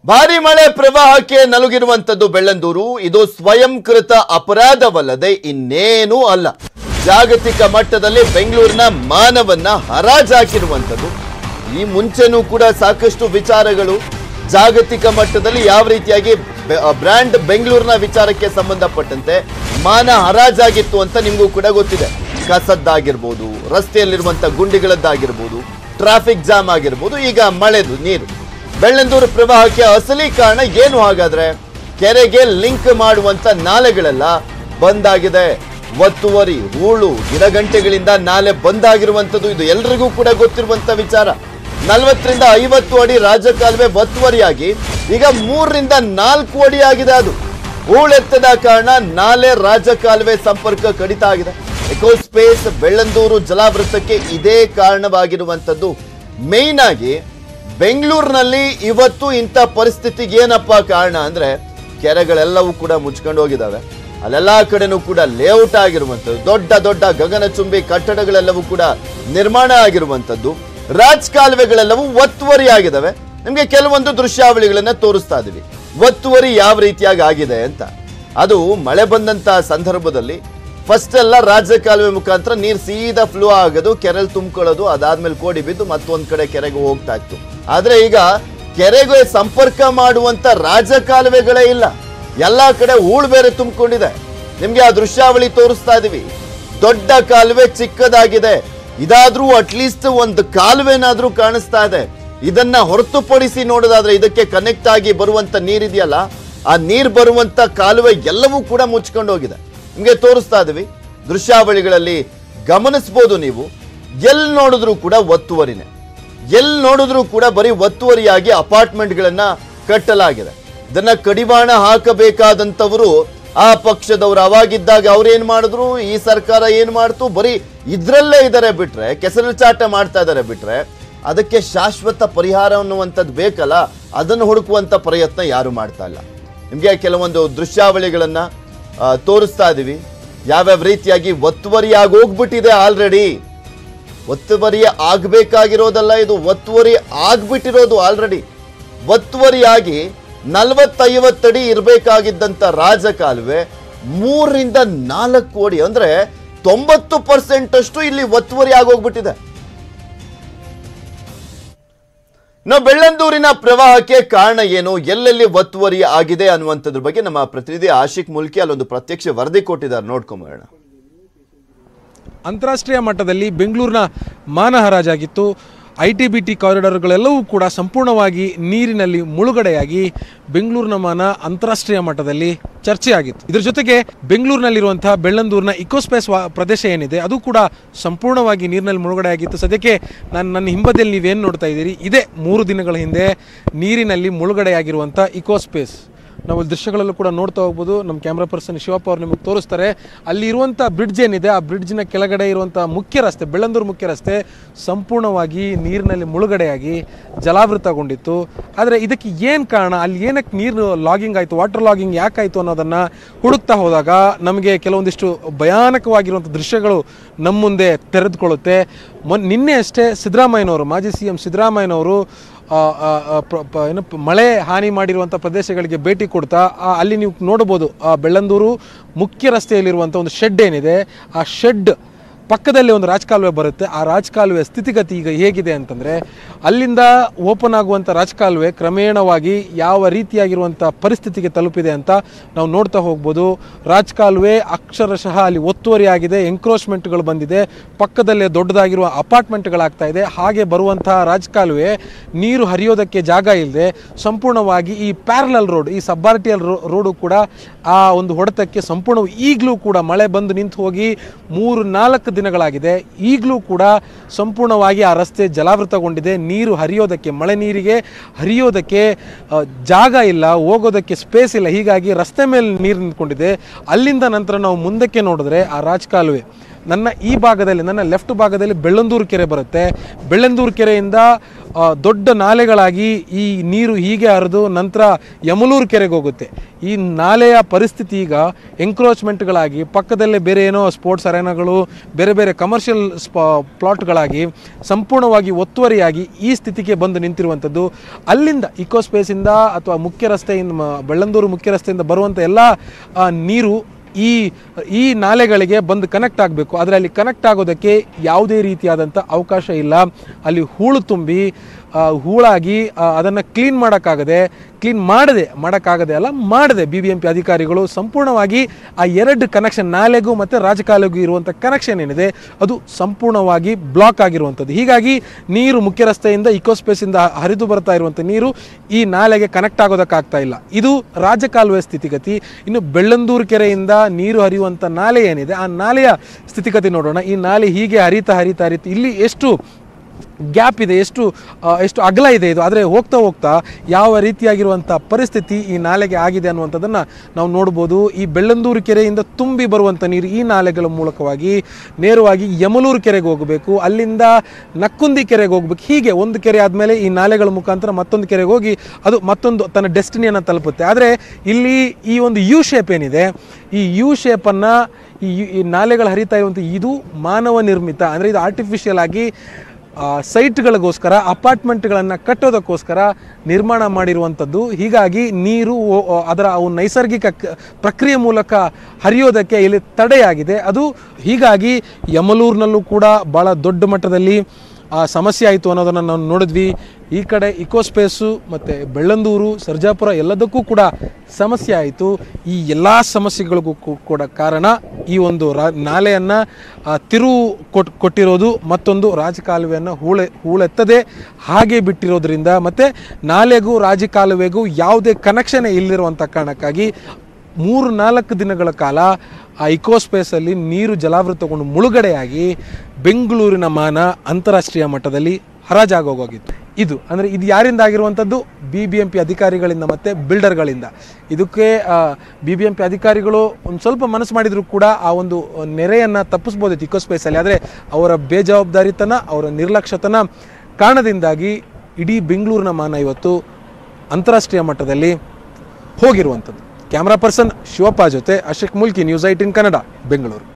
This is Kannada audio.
ಭಾರಿ ಮಳೆ ಪ್ರವಾಹಕ್ಕೆ ನಲುಗಿರುವಂತದ್ದು ಬೆಳ್ಳಂದೂರು ಇದು ಸ್ವಯಂಕೃತ ಅಪರಾಧವಲ್ಲದೆ ಇನ್ನೇನೂ ಅಲ್ಲ ಜಾಗತಿಕ ಮಟ್ಟದಲ್ಲಿ ಬೆಂಗಳೂರಿನ ಮಾನವನ್ನ ಹರಾಜಾಕಿರುವಂಥದ್ದು ಈ ಮುಂಚೆನೂ ಕೂಡ ಸಾಕಷ್ಟು ವಿಚಾರಗಳು ಜಾಗತಿಕ ಮಟ್ಟದಲ್ಲಿ ಯಾವ ರೀತಿಯಾಗಿ ಬೆ- ಆ, ಬ್ರ್ಯಾಂಡ್ ಬೆಂಗಳೂರಿನ ವಿಚಾರಕ್ಕೆ ಸಂಬಂಧಪಟ್ಟಂತೆ ಮಾನ ಹರಾಜಾಗಿತ್ತು ಅಂತ ನಿಮಗೂ ಕೂಡ ಗೊತ್ತಿದೆ ಕಸದ್ದಾಗಿರ್ಬೋದು ರಸ್ತೆಯಲ್ಲಿರುವಂತ ಗುಂಡಿಗಳದ್ದಾಗಿರ್ಬೋದು ಟ್ರಾಫಿಕ್ ಜಾಮ್ ಆಗಿರ್ಬೋದು ಈಗ ಮಳೆದು ನೀರು ಬೆಳ್ಳಂದೂರು ಪ್ರವಾಹಕ್ಕೆ ಅಸಲಿ ಕಾರಣ ಏನು ಹಾಗಾದ್ರೆ ಕೆರೆಗೆ ಲಿಂಕ್ ಮಾಡುವಂತ ನಾಲೆಗಳೆಲ್ಲ ಬಂದಾಗಿದೆ ಒತ್ತುವರಿ ಹೂಳು ಗಿಡಗಂಟೆಗಳಿಂದ ನಾಲೆ ಬಂದಾಗಿರುವಂತದ್ದು ಇದು ಎಲ್ರಿಗೂ ಕೂಡ ಗೊತ್ತಿರುವಂತ ವಿಚಾರ ನಲವತ್ತರಿಂದ ಐವತ್ತು ಅಡಿ ರಾಜಕಾಲುವೆ ಒತ್ತುವರಿಯಾಗಿ ಈಗ ಮೂರರಿಂದ ನಾಲ್ಕು ಅಡಿ ಆಗಿದೆ ಅದು ಹೂಳೆತ್ತದ ಕಾರಣ ನಾಲೆ ರಾಜಕಾಲುವೆ ಸಂಪರ್ಕ ಕಡಿತ ಆಗಿದೆ ಎಕೋ ಸ್ಪೇಸ್ ಬೆಳ್ಳಂದೂರು ಜಲಾವೃತಕ್ಕೆ ಇದೇ ಕಾರಣವಾಗಿರುವಂತದ್ದು ಮೇಯ್ನ್ ಆಗಿ ಬೆಂಗಳೂರಿನಲ್ಲಿ ಇವತ್ತು ಇಂಥ ಪರಿಸ್ಥಿತಿಗೆ ಏನಪ್ಪ ಕಾರಣ ಅಂದ್ರೆ ಕೆರೆಗಳೆಲ್ಲವೂ ಕೂಡ ಮುಚ್ಕೊಂಡು ಹೋಗಿದ್ದಾವೆ ಅಲ್ಲೆಲ್ಲಾ ಕಡೆನೂ ಕೂಡ ಲೇಔಟ್ ಆಗಿರುವಂಥದ್ದು ದೊಡ್ಡ ದೊಡ್ಡ ಗಗನಚುಂಬಿ ಕಟ್ಟಡಗಳೆಲ್ಲವೂ ಕೂಡ ನಿರ್ಮಾಣ ಆಗಿರುವಂಥದ್ದು ರಾಜಕಾಲುವೆಗಳೆಲ್ಲವೂ ಒತ್ತುವರಿ ಆಗಿದಾವೆ ನಿಮಗೆ ಕೆಲವೊಂದು ದೃಶ್ಯಾವಳಿಗಳನ್ನ ತೋರಿಸ್ತಾ ಇದೀವಿ ಒತ್ತುವರಿ ಯಾವ ರೀತಿಯಾಗಿ ಆಗಿದೆ ಅಂತ ಅದು ಮಳೆ ಬಂದಂತ ಸಂದರ್ಭದಲ್ಲಿ ಫಸ್ಟ್ ಎಲ್ಲ ರಾಜಕಾಲುವೆ ಮುಖಾಂತರ ನೀರು ಸೀದಾ ಫ್ಲೋ ಆಗೋದು ಕೆರೆಲ್ ತುಂಬಿಕೊಳ್ಳೋದು ಅದಾದ್ಮೇಲೆ ಕೋಡಿ ಬಿದ್ದು ಮತ್ತೊಂದ್ ಕಡೆ ಕೆರೆಗೆ ಹೋಗ್ತಾ ಇತ್ತು ಆದ್ರೆ ಈಗ ಕೆರೆಗೆ ಸಂಪರ್ಕ ಮಾಡುವಂತ ರಾಜಕಾಲುವೆಗಳೇ ಇಲ್ಲ ಎಲ್ಲಾ ಕಡೆ ಹೂಳು ಬೇರೆ ತುಂಬಿಕೊಂಡಿದೆ ನಿಮ್ಗೆ ಆ ದೃಶ್ಯಾವಳಿ ತೋರಿಸ್ತಾ ಇದೀವಿ ದೊಡ್ಡ ಕಾಲುವೆ ಚಿಕ್ಕದಾಗಿದೆ ಇದಾದ್ರೂ ಅಟ್ಲೀಸ್ಟ್ ಒಂದು ಕಾಲುವೆನಾದ್ರೂ ಕಾಣಿಸ್ತಾ ಇದೆ ಇದನ್ನ ಹೊರತುಪಡಿಸಿ ನೋಡೋದಾದ್ರೆ ಇದಕ್ಕೆ ಕನೆಕ್ಟ್ ಆಗಿ ಬರುವಂತ ನೀರಿದೆಯಲ್ಲ ಆ ನೀರ್ ಬರುವಂತ ಕಾಲುವೆ ಎಲ್ಲವೂ ಕೂಡ ಮುಚ್ಕೊಂಡು ಹೋಗಿದೆ ನಿಮ್ಗೆ ತೋರಿಸ್ತಾ ಇದೀವಿ ದೃಶ್ಯಾವಳಿಗಳಲ್ಲಿ ಗಮನಿಸ್ಬೋದು ನೀವು ಎಲ್ಲಿ ನೋಡಿದ್ರು ಕೂಡ ಒತ್ತುವರಿನೇ ಎಲ್ಲಿ ನೋಡಿದ್ರು ಕೂಡ ಬರೀ ಒತ್ತುವರಿಯಾಗಿ ಅಪಾರ್ಟ್ಮೆಂಟ್ಗಳನ್ನ ಕಟ್ಟಲಾಗಿದೆ ಇದನ್ನ ಕಡಿವಾಣ ಹಾಕಬೇಕಾದಂತವರು ಆ ಪಕ್ಷದವರು ಅವಾಗಿದ್ದಾಗ ಅವ್ರೇನ್ ಮಾಡಿದ್ರು ಈ ಸರ್ಕಾರ ಏನ್ ಮಾಡ್ತು ಬರೀ ಇದ್ರಲ್ಲೇ ಇದಾರೆ ಬಿಟ್ರೆ ಕೆಸರು ಚಾಟ ಮಾಡ್ತಾ ಇದಾರೆ ಬಿಟ್ರೆ ಅದಕ್ಕೆ ಶಾಶ್ವತ ಪರಿಹಾರ ಅನ್ನುವಂಥದ್ದು ಬೇಕಲ್ಲ ಅದನ್ನು ಹುಡುಕುವಂತ ಪ್ರಯತ್ನ ಯಾರು ಮಾಡ್ತಾ ಇಲ್ಲ ನಿಮ್ಗೆ ಕೆಲವೊಂದು ದೃಶ್ಯಾವಳಿಗಳನ್ನ ಆ, ತೋರಿಸ್ತಾ ಇದೀವಿ ಯಾವ್ಯಾವ ರೀತಿಯಾಗಿ ಒತ್ತುವರಿ ಆಗಿ ಹೋಗ್ಬಿಟ್ಟಿದೆ ಆಲ್ರೆಡಿ ಒತ್ತುವರಿ ಆಗ್ಬೇಕಾಗಿರೋದಲ್ಲ ಇದು ಒತ್ತುವರಿ ಆಗ್ಬಿಟ್ಟಿರೋದು ಆಲ್ರೆಡಿ ಒತ್ತುವರಿಯಾಗಿ ನಲವತ್ತೈವತ್ತಡಿ ಇರಬೇಕಾಗಿದ್ದಂತ ರಾಜಕಾಲುವೆ ಮೂರರಿಂದ ನಾಲ್ಕು ಅಡಿ ಅಂದ್ರೆ ತೊಂಬತ್ತು ಪರ್ಸೆಂಟ್ ಅಷ್ಟು ಇಲ್ಲಿ ಒತ್ತುವರಿ ಆಗೋಗ್ಬಿಟ್ಟಿದೆ ನಾವು ಬೆಳ್ಳಂದೂರಿನ ಪ್ರವಾಹಕ್ಕೆ ಕಾರಣ ಏನು ಎಲ್ಲೆಲ್ಲಿ ಒತ್ತುವರಿ ಆಗಿದೆ ಅನ್ನುವಂಥದ್ರ ಬಗ್ಗೆ ನಮ್ಮ ಪ್ರತಿನಿಧಿ ಆಶಿಕ್ ಮುಲ್ಕಿ ಅಲ್ಲೊಂದು ಪ್ರತ್ಯಕ್ಷ ವರದಿ ಕೊಟ್ಟಿದ್ದಾರೆ ನೋಡ್ಕೊಂಬೋಣ ಅಂತಾರಾಷ್ಟ್ರೀಯ ಮಟ್ಟದಲ್ಲಿ ಬೆಂಗಳೂರಿನ ಮಾನ ಹರಾಜಾಗಿತ್ತು ಐ ಟಿ ಬಿ ಟಿ ಕಾರಿಡಾರ್ಗಳೆಲ್ಲವೂ ಕೂಡ ಸಂಪೂರ್ಣವಾಗಿ ನೀರಿನಲ್ಲಿ ಮುಳುಗಡೆಯಾಗಿ ಬೆಂಗಳೂರಿನ ಮಾನ ಅಂತಾರಾಷ್ಟ್ರೀಯ ಮಟ್ಟದಲ್ಲಿ ಚರ್ಚೆಯಾಗಿತ್ತು ಇದ್ರ ಜೊತೆಗೆ ಬೆಂಗಳೂರಿನಲ್ಲಿರುವಂತಹ ಬೆಳ್ಳಂದೂರಿನ ಇಕೋಸ್ಪೇಸ್ ವಾ ಪ್ರದೇಶ ಏನಿದೆ ಅದು ಕೂಡ ಸಂಪೂರ್ಣವಾಗಿ ನೀರಿನಲ್ಲಿ ಮುಳುಗಡೆಯಾಗಿತ್ತು ಸದ್ಯಕ್ಕೆ ನಾನು ನನ್ನ ಹಿಂಬದಿಯಲ್ಲಿ ನೀವೇನು ನೋಡ್ತಾ ಇದ್ದೀರಿ ಇದೇ ಮೂರು ದಿನಗಳ ಹಿಂದೆ ನೀರಿನಲ್ಲಿ ಮುಳುಗಡೆಯಾಗಿರುವಂಥ ಇಕೋಸ್ಪೇಸ್ ನಾವು ಇಲ್ಲಿ ದೃಶ್ಯಗಳಲ್ಲೂ ಕೂಡ ನೋಡ್ತಾ ಹೋಗ್ಬೋದು ನಮ್ಮ ಕ್ಯಾಮ್ರಾ ಪರ್ಸನ್ ಶಿವಪ್ಪ ಅವ್ರು ನಿಮಗೆ ತೋರಿಸ್ತಾರೆ ಅಲ್ಲಿ ಇರುವಂಥ ಬ್ರಿಡ್ಜ್ ಏನಿದೆ ಆ ಬ್ರಿಡ್ಜ್ನ ಕೆಳಗಡೆ ಇರುವಂಥ ಮುಖ್ಯ ರಸ್ತೆ ಬೆಳ್ಳಂದೂರು ಮುಖ್ಯ ರಸ್ತೆ ಸಂಪೂರ್ಣವಾಗಿ ನೀರಿನಲ್ಲಿ ಮುಳುಗಡೆಯಾಗಿ ಜಲಾವೃತಗೊಂಡಿತ್ತು ಆದರೆ ಇದಕ್ಕೆ ಏನು ಕಾರಣ ಅಲ್ಲಿ ಏನಕ್ಕೆ ನೀರು ಲಾಗಿಂಗ್ ಆಯಿತು ವಾಟರ್ ಲಾಗಿಂಗ್ ಯಾಕಾಯಿತು ಅನ್ನೋದನ್ನು ಹುಡುಕ್ತಾ ಹೋದಾಗ ನಮಗೆ ಕೆಲವೊಂದಿಷ್ಟು ಭಯಾನಕವಾಗಿರುವಂಥ ದೃಶ್ಯಗಳು ನಮ್ಮ ಮುಂದೆ ತೆರೆದುಕೊಳ್ಳುತ್ತೆ ಮೊನ್ ನಿನ್ನೆ ಅಷ್ಟೇ ಸಿದ್ದರಾಮಯ್ಯನವರು ಮಾಜಿ ಸಿ ಎಂ ಸಿದ್ದರಾಮಯ್ಯನವರು ಆ, ಆ, ಆ, ಪ್ರ- ಪ- ಏನು ಪ- ಮಳೆ ಹಾನಿ ಮಾಡಿರುವಂಥ ಪ್ರದೇಶಗಳಿಗೆ ಭೇಟಿ ಕೊಡ್ತಾ ಆ, ಅಲ್ಲಿ ನೀವು ನೋಡ್ಬೋದು ಆ ಬೆಳ್ಳಂದೂರು ಮುಖ್ಯ ರಸ್ತೆಯಲ್ಲಿರುವಂಥ ಒಂದು ಶೆಡ್ ಏನಿದೆ ಆ ಶೆಡ್ ಪಕ್ಕದಲ್ಲಿ ಒಂದು ರಾಜಕಾಲುವೆ ಬರುತ್ತೆ ಆ ರಾಜಕಾಲುವೆ ಸ್ಥಿತಿಗತಿ ಈಗ ಹೇಗಿದೆ ಅಂತಂದರೆ ಅಲ್ಲಿಂದ ಓಪನ್ ಆಗುವಂಥ ರಾಜಕಾಲುವೆ ಕ್ರಮೇಣವಾಗಿ ಯಾವ ರೀತಿಯಾಗಿರುವಂಥ ಪರಿಸ್ಥಿತಿಗೆ ತಲುಪಿದೆ ಅಂತ ನಾವು ನೋಡ್ತಾ ಹೋಗ್ಬೋದು ರಾಜಕಾಲುವೆ ಅಕ್ಷರಶಃ ಅಲ್ಲಿ ಒತ್ತುವರಿ ಆಗಿದೆ ಎಂಕ್ರೋಚ್ಮೆಂಟ್ಗಳು ಬಂದಿದೆ ಪಕ್ಕದಲ್ಲೇ ದೊಡ್ಡದಾಗಿರುವ ಅಪಾರ್ಟ್ಮೆಂಟ್ಗಳಾಗ್ತಾ ಇದೆ ಹಾಗೆ ಬರುವಂತಹ ರಾಜಕಾಲುವೆ ನೀರು ಹರಿಯೋದಕ್ಕೆ ಜಾಗ ಇಲ್ಲದೆ ಸಂಪೂರ್ಣವಾಗಿ ಈ ಪ್ಯಾರಲಲ್ ರೋಡ್ ಈ ಸಬ್ಬಾರ್ಟಿಯಲ್ ರೋಡು ಕೂಡ ಆ ಒಂದು ಹೊಡೆತಕ್ಕೆ ಸಂಪೂರ್ಣ ಈಗಲೂ ಕೂಡ ಮಳೆ ಬಂದು ನಿಂತು ಹೋಗಿ ಮೂರು ನಾಲ್ಕು ದಿನಗಳಾಗಿದೆ ಈಗಲೂ ಕೂಡ ಸಂಪೂರ್ಣವಾಗಿ ಆ ರಸ್ತೆ ಜಲಾವೃತಗೊಂಡಿದೆ ನೀರು ಹರಿಯೋದಕ್ಕೆ ಮಳೆ ನೀರಿಗೆ ಹರಿಯೋದಕ್ಕೆ ಆ, ಜಾಗ ಇಲ್ಲ ಹೋಗೋದಕ್ಕೆ ಸ್ಪೇಸ್ ಇಲ್ಲ ಹೀಗಾಗಿ ರಸ್ತೆ ಮೇಲೆ ನೀರು ನಿಂತ್ಕೊಂಡಿದೆ ಅಲ್ಲಿಂದ ನಂತರ ನಾವು ಮುಂದಕ್ಕೆ ನೋಡಿದ್ರೆ ಆ ರಾಜಕಾಲುವೆ ನನ್ನ ಈ ಭಾಗದಲ್ಲಿ ನನ್ನ ಲೆಫ್ಟ್ ಭಾಗದಲ್ಲಿ ಬೆಳ್ಳಂದೂರು ಕೆರೆ ಬರುತ್ತೆ ಬೆಳ್ಳಂದೂರು ಕೆರೆಯಿಂದ ಆ, ದೊಡ್ಡ ನಾಲೆಗಳಾಗಿ ಈ ನೀರು ಹೀಗೆ ಹರಿದು ನಂತರ ಯಮಲೂರು ಕೆರೆಗೆ ಹೋಗುತ್ತೆ ಈ ನಾಲೆಯ ಪರಿಸ್ಥಿತಿ ಈಗ ಎಂಕ್ರೋಚ್ಮೆಂಟ್ಗಳಾಗಿ ಪಕ್ಕದಲ್ಲೇ ಬೇರೆ ಏನೋ ಸ್ಪೋರ್ಟ್ಸ್ ಅರೇನಾಗಳು ಬೇರೆ ಬೇರೆ ಕಮರ್ಷಿಯಲ್ ಸ್ಪಾ ಪ್ಲಾಟ್ಗಳಾಗಿ ಸಂಪೂರ್ಣವಾಗಿ ಒತ್ತುವರಿಯಾಗಿ ಈ ಸ್ಥಿತಿಗೆ ಬಂದು ನಿಂತಿರುವಂಥದ್ದು ಅಲ್ಲಿಂದ ಇಕೋ ಸ್ಪೇಸಿಂದ ಅಥವಾ ಮುಖ್ಯ ರಸ್ತೆಯಿಂದ ಮ- ಬೆಳ್ಳಂದೂರು ಮುಖ್ಯ ರಸ್ತೆಯಿಂದ ಬರುವಂಥ ಎಲ್ಲ ಆ, ನೀರು ಈ ಈ ನಾಲೆಗಳಿಗೆ ಬಂದು ಕನೆಕ್ಟ್ ಆಗಬೇಕು ಆದರೆ ಅಲ್ಲಿ ಕನೆಕ್ಟ್ ಆಗೋದಕ್ಕೆ ಯಾವುದೇ ರೀತಿಯಾದಂಥ ಅವಕಾಶ ಇಲ್ಲ ಅಲ್ಲಿ ಹೂಳು ತುಂಬಿ ಆ, ಹೂಳಾಗಿ ಅದನ್ನು ಕ್ಲೀನ್ ಮಾಡೋಕ್ಕಾಗದೆ ಕ್ಲೀನ್ ಮಾಡದೆ ಮಾಡೋಕ್ಕಾಗದೆ ಅಲ್ಲ ಮಾಡದೆ ಬಿ ಬಿ ಎಂ ಪಿ ಅಧಿಕಾರಿಗಳು ಸಂಪೂರ್ಣವಾಗಿ ಆ ಎರಡು ಕನೆಕ್ಷನ್ ನಾಲೆಗೂ ಮತ್ತು ರಾಜಕಾಲೆಗೂ ಇರುವಂಥ ಕನೆಕ್ಷನ್ ಏನಿದೆ ಅದು ಸಂಪೂರ್ಣವಾಗಿ ಬ್ಲಾಕ್ ಆಗಿರುವಂಥದ್ದು ಹೀಗಾಗಿ ನೀರು ಮುಖ್ಯ ರಸ್ತೆಯಿಂದ ಇಕೋಸ್ಪೇಸಿಂದ ಹರಿದು ಬರ್ತಾ ಇರುವಂಥ ನೀರು ಈ ನಾಲೆಗೆ ಕನೆಕ್ಟ್ ಆಗೋದಕ್ಕಾಗ್ತಾ ಇಲ್ಲ ಇದು ರಾಜಕಾಲುವೆ ಸ್ಥಿತಿಗತಿ ಇನ್ನು ಬೆಳ್ಳಂದೂರು ಕೆರೆಯಿಂದ ನೀರು ಹರಿಯುವಂಥ ನಾಲೆ ಏನಿದೆ ಆ ನಾಲೆಯ ಸ್ಥಿತಿಗತಿ ನೋಡೋಣ ಈ ನಾಲೆ ಹೀಗೆ ಹರಿತಾ ಹರಿತಾ ಹರಿತಾ ಇಲ್ಲಿ ಎಷ್ಟು ಗ್ಯಾಪ್ ಇದೆ ಎಷ್ಟು ಆ, ಎಷ್ಟು ಅಗಲ ಇದೆ ಇದು ಆದರೆ ಹೋಗ್ತಾ ಹೋಗ್ತಾ ಯಾವ ರೀತಿಯಾಗಿರುವಂಥ ಪರಿಸ್ಥಿತಿ ಈ ನಾಲೆಗೆ ಆಗಿದೆ ಅನ್ನುವಂಥದ್ದನ್ನು ನಾವು ನೋಡ್ಬೋದು ಈ ಬೆಳ್ಳಂದೂರು ಕೆರೆಯಿಂದ ತುಂಬಿ ಬರುವಂಥ ನೀರು ಈ ನಾಲೆಗಳ ಮೂಲಕವಾಗಿ ನೇರವಾಗಿ ಯಮಲೂರು ಕೆರೆಗೆ ಹೋಗಬೇಕು ಅಲ್ಲಿಂದ ನಕ್ಕುಂದಿ ಕೆರೆಗೆ ಹೋಗ್ಬೇಕು ಹೀಗೆ ಒಂದು ಕೆರೆ ಆದಮೇಲೆ ಈ ನಾಲೆಗಳ ಮುಖಾಂತರ ಮತ್ತೊಂದು ಕೆರೆಗೆ ಹೋಗಿ ಅದು ಮತ್ತೊಂದು ತನ್ನ ಡೆಸ್ಟಿನಿಯನ್ನು ತಲುಪುತ್ತೆ ಆದರೆ ಇಲ್ಲಿ ಈ ಒಂದು ಯು ಶೇಪ್ ಏನಿದೆ ಈ ಯು ಶೇಪನ್ನು ಈ ಯು- ಈ ನಾಲೆಗಳು ಹರಿತಾ ಇರುವಂಥ ಇದು ಮಾನವ ನಿರ್ಮಿತ ಅಂದರೆ ಇದು ಆರ್ಟಿಫಿಷಿಯಲ್ ಆಗಿ ಆ, ಸೈಟ್ಗಳಿಗೋಸ್ಕರ ಅಪಾರ್ಟ್ಮೆಂಟ್ಗಳನ್ನು ಕಟ್ಟೋದಕ್ಕೋಸ್ಕರ ನಿರ್ಮಾಣ ಮಾಡಿರುವಂಥದ್ದು ಹೀಗಾಗಿ ನೀರು ಓ- ಓ- ಅದರ ಅವು ನೈಸರ್ಗಿಕ ಕ- ಪ್ರಕ್ರಿಯೆ ಮೂಲಕ ಹರಿಯೋದಕ್ಕೆ ಇಲ್ಲಿ ತಡೆಯಾಗಿದೆ ಅದು ಹೀಗಾಗಿ ಯಮಲೂರಿನಲ್ಲೂ ಕೂಡ ಭಾಳ ದೊಡ್ಡ ಮಟ್ಟದಲ್ಲಿ ಆ ಸಮಸ್ಯೆ ಆಯಿತು ಅನ್ನೋದನ್ನು ನಾವು ನೋಡಿದ್ವಿ ಈ ಕಡೆ ಇಕೋಸ್ಪೇಸು ಮತ್ತು ಬೆಳ್ಳಂದೂರು ಸರ್ಜಾಪುರ ಎಲ್ಲದಕ್ಕೂ ಕೂಡ ಸಮಸ್ಯೆ ಆಯಿತು ಈ ಎಲ್ಲ ಸಮಸ್ಯೆಗಳಿಗೂ ಕೂ- ಕೂಡ ಕಾರಣ ಈ ಒಂದು ರಾ ನಾಲೆಯನ್ನು ತಿರುವು ಕೊಟ್ ಕೊಟ್ಟಿರೋದು ಮತ್ತೊಂದು ರಾಜಕಾಲುವೆಯನ್ನು ಹೂಳೆ ಹೂಳೆತ್ತದೆ ಹಾಗೆ ಬಿಟ್ಟಿರೋದ್ರಿಂದ ಮತ್ತು ನಾಲೆಗೂ ರಾಜಕಾಲುವೆಗೂ ಯಾವುದೇ ಕನೆಕ್ಷನ್ ಇಲ್ಲಿರುವಂಥ ಕಾರಣಕ್ಕಾಗಿ ಮೂರು ನಾಲ್ಕು ದಿನಗಳ ಕಾಲ ಆ ಇಕೋಸ್ಪೇಸಲ್ಲಿ ನೀರು ಜಲಾವೃತಗೊಂಡು ಮುಳುಗಡೆಯಾಗಿ ಬೆಂಗಳೂರಿನ ಮಾನ ಅಂತಾರಾಷ್ಟ್ರೀಯ ಮಟ್ಟದಲ್ಲಿ ಹರಾಜಾಗೋಗಿತ್ತು ಇದು ಅಂದರೆ ಇದು ಯಾರಿಂದ ಆಗಿರುವಂಥದ್ದು ಬಿ ಬಿ ಎಂ ಪಿ ಅಧಿಕಾರಿಗಳಿಂದ ಮತ್ತು ಬಿಲ್ಡರ್ಗಳಿಂದ ಇದಕ್ಕೆ ಬಿ ಬಿ ಎಂ ಪಿ ಅಧಿಕಾರಿಗಳು ಒಂದು ಸ್ವಲ್ಪ ಮನಸ್ಸು ಮಾಡಿದರೂ ಕೂಡ ಆ ಒಂದು ನೆರೆಯನ್ನು ತಪ್ಪಿಸ್ಬೋದಿತ್ತು ಇಕೋಸ್ಪೇಸಲ್ಲಿ ಆದರೆ ಅವರ ಬೇಜವಾಬ್ದಾರಿತನ ಅವರ ನಿರ್ಲಕ್ಷ್ಯತನ ಕಾರಣದಿಂದಾಗಿ ಇಡೀ ಬೆಂಗಳೂರಿನ ಮಾನ ಇವತ್ತು ಅಂತಾರಾಷ್ಟ್ರೀಯ ಮಟ್ಟದಲ್ಲಿ ಹೋಗಿರುವಂಥದ್ದು ಕ್ಯಾಮ್ರಾ ಪರ್ಸನ್ ಶಿವಪ್ಪ ಜೊತೆ ಅಶೋಕ್ ಮುಲ್ಕಿ ನ್ಯೂಸ್ ಐಟಿನ್ ಕನ್ನಡ ಬೆಂಗಳೂರು